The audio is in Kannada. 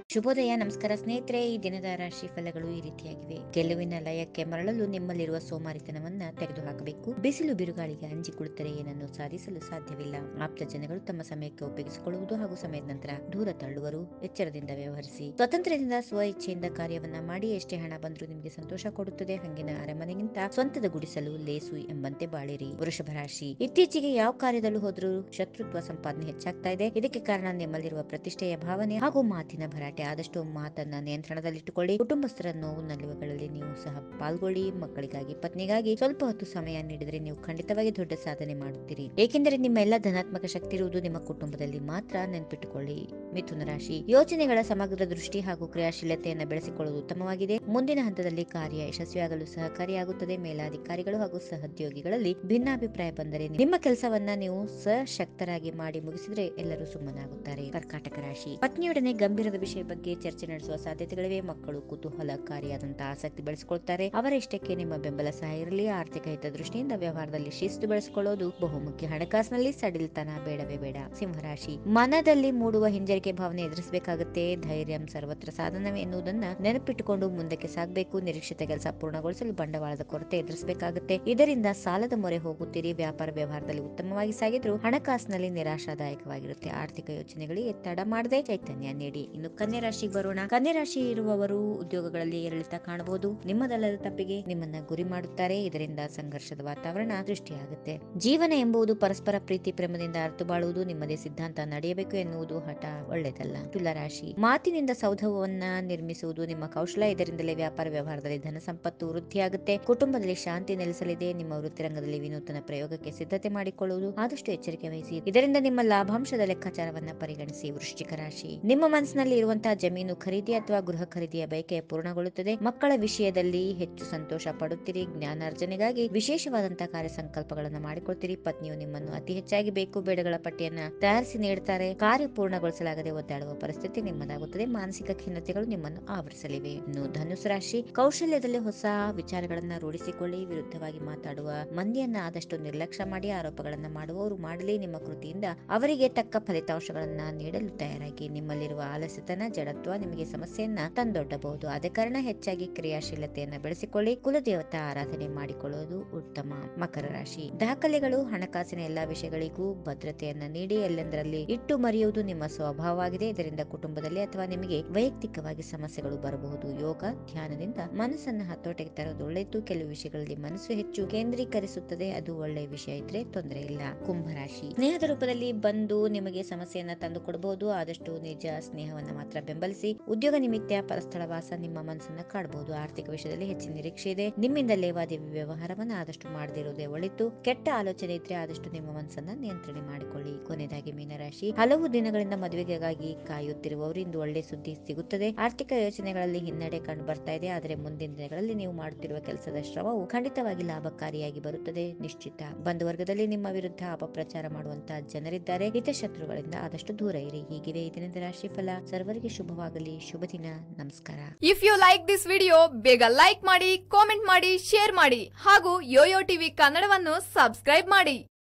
ಶುಭೋದಯ ನಮಸ್ಕಾರ ಸ್ನೇಹಿತರೆ ಈ ದಿನದ ರಾಶಿ ಫಲಗಳು ಈ ರೀತಿಯಾಗಿವೆ ಗೆಲುವಿನ ಲಯಕ್ಕೆ ಮರಳಲು ನಿಮ್ಮಲ್ಲಿರುವ ಸೋಮಾರಿತನವನ್ನ ತೆಗೆದುಹಾಕಬೇಕು ಬಿಸಿಲು ಬಿರುಗಾಳಿಗೆ ಅಂಜಿ ಕುಳಿತರೆ ಏನನ್ನು ಸಾಧಿಸಲು ಸಾಧ್ಯವಿಲ್ಲ ಆಪ್ತ ಜನಗಳು ತಮ್ಮ ಸಮಯಕ್ಕೆ ಒಪ್ಪಿಗಿಸಿಕೊಳ್ಳುವುದು ಹಾಗೂ ಸಮಯದ ನಂತರ ದೂರ ತಳ್ಳುವರು ಎಚ್ಚರದಿಂದ ವ್ಯವಹರಿಸಿ ಸ್ವಾತಂತ್ರ್ಯದಿಂದ ಸ್ವ ಇಚ್ಛೆಯಿಂದ ಕಾರ್ಯವನ್ನ ಮಾಡಿ ಎಷ್ಟೇ ಹಣ ಬಂದರೂ ನಿಮಗೆ ಸಂತೋಷ ಕೊಡುತ್ತದೆ ಹಂಗಿನ ಅರಮನೆಗಿಂತ ಸ್ವಂತದ ಗುಡಿಸಲು ಲೇಸು ಎಂಬಂತೆ ಬಾಳಿರಿ ವೃಷಭ ರಾಶಿ ಇತ್ತೀಚೆಗೆ ಯಾವ ಕಾರ್ಯದಲ್ಲೂ ಹೋದರೂ ಶತ್ರುತ್ವ ಸಂಪಾದನೆ ಹೆಚ್ಚಾಗ್ತಾ ಇದೆ ಇದಕ್ಕೆ ಕಾರಣ ನಿಮ್ಮಲ್ಲಿರುವ ಪ್ರತಿಷ್ಠೆಯ ಭಾವನೆ ಹಾಗೂ ಮಾತಿನ ಭರಾಟೆ ಆದಷ್ಟು ಮಾತನ್ನ ನಿಯಂತ್ರಣದಲ್ಲಿಟ್ಟುಕೊಳ್ಳಿ ಕುಟುಂಬಸ್ಥರ ನೋವು ನಲಿವುಗಳಲ್ಲಿ ನೀವು ಸಹ ಪಾಲ್ಗೊಳ್ಳಿ ಮಕ್ಕಳಿಗಾಗಿ ಪತ್ನಿಗಾಗಿ ಸ್ವಲ್ಪ ಹೊತ್ತು ಸಮಯ ನೀಡಿದರೆ ನೀವು ಖಂಡಿತವಾಗಿ ದೊಡ್ಡ ಸಾಧನೆ ಮಾಡುತ್ತೀರಿ ಏಕೆಂದರೆ ನಿಮ್ಮ ಎಲ್ಲ ಧನಾತ್ಮಕ ಶಕ್ತಿ ಇರುವುದು ನಿಮ್ಮ ಕುಟುಂಬದಲ್ಲಿ ಮಾತ್ರ ನೆನಪಿಟ್ಟುಕೊಳ್ಳಿ ಮಿಥುನ ರಾಶಿ ಯೋಚನೆಗಳ ಸಮಗ್ರ ದೃಷ್ಟಿ ಹಾಗೂ ಕ್ರಿಯಾಶೀಲತೆಯನ್ನು ಬೆಳೆಸಿಕೊಳ್ಳುವುದು ಉತ್ತಮವಾಗಿದೆ ಮುಂದಿನ ಹಂತದಲ್ಲಿ ಕಾರ್ಯ ಯಶಸ್ವಿಯಾಗಲು ಸಹಕಾರಿಯಾಗುತ್ತದೆ ಮೇಲಾಧಿಕಾರಿಗಳು ಹಾಗೂ ಸಹೋದ್ಯೋಗಿಗಳಲ್ಲಿ ಭಿನ್ನಾಭಿಪ್ರಾಯ ಬಂದರೆ ನಿಮ್ಮ ಕೆಲಸವನ್ನ ನೀವು ಸಶಕ್ತರಾಗಿ ಮಾಡಿ ಮುಗಿಸಿದ್ರೆ ಎಲ್ಲರೂ ಸುಮ್ಮನಾಗುತ್ತಾರೆ ಕರ್ಕಾಟಕ ರಾಶಿ ಪತ್ನಿಯೊಡನೆ ಗಂಭೀರದ ವಿಷಯ ಬಗ್ಗೆ ಚರ್ಚೆ ನಡೆಸುವ ಸಾಧ್ಯತೆಗಳಿವೆ ಮಕ್ಕಳು ಕುತೂಹಲಕಾರಿಯಾದಂತಹ ಆಸಕ್ತಿ ಬೆಳೆಸಿಕೊಳ್ತಾರೆ ಅವರ ಇಷ್ಟಕ್ಕೆ ನಿಮ್ಮ ಬೆಂಬಲ ಸಹ ಇರಲಿ ಆರ್ಥಿಕ ಹಿತದೃಷ್ಟಿಯಿಂದ ವ್ಯವಹಾರದಲ್ಲಿ ಶಿಸ್ತು ಬೆಳೆಸಿಕೊಳ್ಳೋದು ಬಹುಮುಖ್ಯ ಹಣಕಾಸಿನಲ್ಲಿ ಸಡಿಲ್ತನ ಬೇಡವೇ ಬೇಡ ಸಿಂಹರಾಶಿ ಮನದಲ್ಲಿ ಮೂಡುವ ಹಿಂಜರಿಕೆ ಭಾವನೆ ಎದುರಿಸಬೇಕಾಗುತ್ತೆ ಧೈರ್ಯ ಸರ್ವತ್ರ ಸಾಧನವೇ ಎನ್ನುವುದನ್ನ ನೆನಪಿಟ್ಟುಕೊಂಡು ಮುಂದಕ್ಕೆ ಸಾಗಬೇಕು ನಿರೀಕ್ಷಿತ ಕೆಲಸ ಪೂರ್ಣಗೊಳಿಸಲು ಬಂಡವಾಳದ ಕೊರತೆ ಎದುರಿಸಬೇಕಾಗುತ್ತೆ ಇದರಿಂದ ಸಾಲದ ಮೊರೆ ಹೋಗುತ್ತೀರಿ ವ್ಯಾಪಾರ ವ್ಯವಹಾರದಲ್ಲಿ ಉತ್ತಮವಾಗಿ ಸಾಗಿದ್ರು ಹಣಕಾಸಿನಲ್ಲಿ ನಿರಾಶಾದಾಯಕವಾಗಿರುತ್ತೆ ಆರ್ಥಿಕ ಯೋಚನೆಗಳಿಗೆ ತಡ ಮಾಡದೆ ಚೈತನ್ಯ ನೀಡಿ ಇನ್ನು ಕನ್ಯಾ ರಾಶಿಗೆ ಬರೋಣ ಕನ್ಯಾ ರಾಶಿ ಇರುವವರು ಉದ್ಯೋಗಗಳಲ್ಲಿ ಏರಿಳಿತ ಕಾಣಬಹುದು ನಿಮ್ಮದಲ್ಲದ ತಪ್ಪಿಗೆ ನಿಮ್ಮನ್ನ ಗುರಿ ಮಾಡುತ್ತಾರೆ ಇದರಿಂದ ಸಂಘರ್ಷದ ವಾತಾವರಣ ಸೃಷ್ಟಿಯಾಗುತ್ತೆ ಜೀವನ ಎಂಬುದು ಪರಸ್ಪರ ಪ್ರೀತಿ ಪ್ರೇಮದಿಂದ ಅರ್ಥ ಬಾಳುವುದು ನಿಮ್ಮದೇ ಸಿದ್ಧಾಂತ ನಡೆಯಬೇಕು ಎನ್ನುವುದು ಹಠ ಒಳ್ಳೆಯದಲ್ಲ ತುಲಾರಾಶಿ ಮಾತಿನಿಂದ ಸೌಧವನ್ನ ನಿರ್ಮಿಸುವುದು ನಿಮ್ಮ ಕೌಶಲ ಇದರಿಂದಲೇ ವ್ಯಾಪಾರ ವ್ಯವಹಾರದಲ್ಲಿ ಧನ ಸಂಪತ್ತು ವೃದ್ಧಿಯಾಗುತ್ತೆ ಕುಟುಂಬದಲ್ಲಿ ಶಾಂತಿ ನೆಲೆಸಲಿದೆ ನಿಮ್ಮ ವೃತ್ತಿರಂಗದಲ್ಲಿ ವಿನೂತನ ಪ್ರಯೋಗಕ್ಕೆ ಸಿದ್ಧತೆ ಮಾಡಿಕೊಳ್ಳುವುದು ಆದಷ್ಟು ಎಚ್ಚರಿಕೆ ವಹಿಸಿ ಇದರಿಂದ ನಿಮ್ಮ ಲಾಭಾಂಶದ ಲೆಕ್ಕಾಚಾರವನ್ನ ಪರಿಗಣಿಸಿ ವೃಶ್ಚಿಕ ರಾಶಿ ನಿಮ್ಮ ಮನಸ್ಸಿನಲ್ಲಿ ಇರುವಂತಹ ಜಮೀನು ಖರೀದಿ ಅಥವಾ ಗೃಹ ಖರೀದಿಯ ಬಯಕೆ ಪೂರ್ಣಗೊಳ್ಳುತ್ತದೆ ಮಕ್ಕಳ ವಿಷಯದಲ್ಲಿ ಹೆಚ್ಚು ಸಂತೋಷ ಪಡುತ್ತೀರಿ ಜ್ಞಾನಾರ್ಜನೆಗಾಗಿ ವಿಶೇಷವಾದಂತಹ ಕಾರ್ಯ ಸಂಕಲ್ಪಗಳನ್ನು ಮಾಡಿಕೊಳ್ತೀರಿ ಪತ್ನಿಯು ನಿಮ್ಮನ್ನು ಅತಿ ಹೆಚ್ಚಾಗಿ ಬೇಕು ಬೇಡಗಳ ಪಟ್ಟಿಯನ್ನ ತಯಾರಿಸಿ ನೀಡುತ್ತಾರೆ ಕಾರ್ಯ ಪೂರ್ಣಗೊಳಿಸಲಾಗದೆ ಒದ್ದಾಡುವ ಪರಿಸ್ಥಿತಿ ನಿಮ್ಮದಾಗುತ್ತದೆ ಮಾನಸಿಕ ಖಿನ್ನತೆಗಳು ನಿಮ್ಮನ್ನು ಆವರಿಸಲಿವೆ ಇನ್ನು ಧನುಸು ರಾಶಿ ಕೌಶಲ್ಯದಲ್ಲಿ ಹೊಸ ವಿಚಾರಗಳನ್ನ ರೂಢಿಸಿಕೊಳ್ಳಿ ವಿರುದ್ಧವಾಗಿ ಮಾತಾಡುವ ಮಂದಿಯನ್ನ ಆದಷ್ಟು ನಿರ್ಲಕ್ಷ್ಯ ಮಾಡಿ ಆರೋಪಗಳನ್ನ ಮಾಡುವವರು ಮಾಡಲಿ ನಿಮ್ಮ ಕೃತಿಯಿಂದ ಅವರಿಗೆ ತಕ್ಕ ಫಲಿತಾಂಶಗಳನ್ನ ನೀಡಲು ತಯಾರಾಗಿ ನಿಮ್ಮಲ್ಲಿರುವ ಆಲಸ್ಯತನ ಜಡತ್ವ ನಿಮಗೆ ಸಮಸ್ಯೆಯನ್ನ ತಂದೊಡ್ಡಬಹುದು ಆದ ಕಾರಣ ಹೆಚ್ಚಾಗಿ ಕ್ರಿಯಾಶೀಲತೆಯನ್ನ ಬೆಳೆಸಿಕೊಳ್ಳಿ ಕುಲದೇವತಾ ಆರಾಧನೆ ಮಾಡಿಕೊಳ್ಳುವುದು ಉತ್ತಮ ಮಕರ ರಾಶಿ ದಾಖಲೆಗಳು ಹಣಕಾಸಿನ ಎಲ್ಲಾ ವಿಷಯಗಳಿಗೂ ಭದ್ರತೆಯನ್ನ ನೀಡಿ ಎಲ್ಲೆಂದರಲ್ಲಿ ಇಟ್ಟು ಮರೆಯುವುದು ನಿಮ್ಮ ಸ್ವಭಾವವಾಗಿದೆ ಇದರಿಂದ ಕುಟುಂಬದಲ್ಲಿ ಅಥವಾ ನಿಮಗೆ ವೈಯಕ್ತಿಕವಾಗಿ ಸಮಸ್ಯೆಗಳು ಬರಬಹುದು ಯೋಗ ಧ್ಯಾನದಿಂದ ಮನಸ್ಸನ್ನ ಹತೋಟಿಗೆ ತರೋದು ಒಳ್ಳೆಯದು ಕೆಲವು ವಿಷಯಗಳಲ್ಲಿ ಮನಸ್ಸು ಹೆಚ್ಚು ಕೇಂದ್ರೀಕರಿಸುತ್ತದೆ ಅದು ಒಳ್ಳೆಯ ವಿಷಯ ಇದ್ರೆ ತೊಂದರೆ ಇಲ್ಲ ಕುಂಭರಾಶಿ ಸ್ನೇಹದ ರೂಪದಲ್ಲಿ ಬಂದು ನಿಮಗೆ ಸಮಸ್ಯೆಯನ್ನ ತಂದು ಕೊಡಬಹುದು ಆದಷ್ಟು ನಿಜ ಸ್ನೇಹವನ್ನ ಮಾತ್ರ ಬೆಂಬಲಿಸಿ ಉದ್ಯೋಗ ನಿಮಿತ್ತ ಪರಸ್ಥಳ ವಾಸ ನಿಮ್ಮ ಮನಸ್ಸನ್ನ ಕಾಡಬಹುದು ಆರ್ಥಿಕ ವಿಷಯದಲ್ಲಿ ಹೆಚ್ಚಿನ ನಿರೀಕ್ಷೆ ಇದೆ ನಿಮ್ಮಿಂದ ಲೇವಾದೇವಿ ವ್ಯವಹಾರವನ್ನ ಆದಷ್ಟು ಮಾಡದಿರುವುದೇ ಒಳಿತು ಕೆಟ್ಟ ಆಲೋಚನೆ ಇದ್ರೆ ಆದಷ್ಟು ನಿಮ್ಮ ಮನಸ್ಸನ್ನ ನಿಯಂತ್ರಣೆ ಮಾಡಿಕೊಳ್ಳಿ ಕೊನೆಯದಾಗಿ ಮೀನರಾಶಿ ಹಲವು ದಿನಗಳಿಂದ ಮದುವೆಗಾಗಿ ಕಾಯುತ್ತಿರುವವರು ಇಂದು ಒಳ್ಳೆ ಸುದ್ದಿ ಸಿಗುತ್ತದೆ ಆರ್ಥಿಕ ಯೋಚನೆಗಳಲ್ಲಿ ಹಿನ್ನಡೆ ಕಂಡು ಬರ್ತಾ ಇದೆ ಆದರೆ ಮುಂದಿನ ದಿನಗಳಲ್ಲಿ ನೀವು ಮಾಡುತ್ತಿರುವ ಕೆಲಸದ ಶ್ರಮವು ಖಂಡಿತವಾಗಿ ಲಾಭಕಾರಿಯಾಗಿ ಬರುತ್ತದೆ ನಿಶ್ಚಿತ ಬಂಧು ವರ್ಗದಲ್ಲಿ ನಿಮ್ಮ ವಿರುದ್ಧ ಅಪಪ್ರಚಾರ ಮಾಡುವಂತಹ ಜನರಿದ್ದಾರೆ ಹಿತಶತ್ರುಗಳಿಂದ ಆದಷ್ಟು ದೂರ ಇರಿ ಹೀಗಿದೆ ಈ ದಿನದ ರಾಶಿ ಫಲ ಸರ್ವರಿಗೆ ಶುಭವಾಗಲಿ ಶುಭ ದಿನ ನಮಸ್ಕಾರ if you like this video ಬೇಗ ಲೈಕ್ ಮಾಡಿ ಕಾಮೆಂಟ್ ಮಾಡಿ ಶೇರ್ ಮಾಡಿ ಹಾಗೂ ಯೋಯೋ ಟಿವಿ ಕನ್ನಡವನ್ನು ಸಬ್ಸ್ಕ್ರೈಬ್ ಮಾಡಿ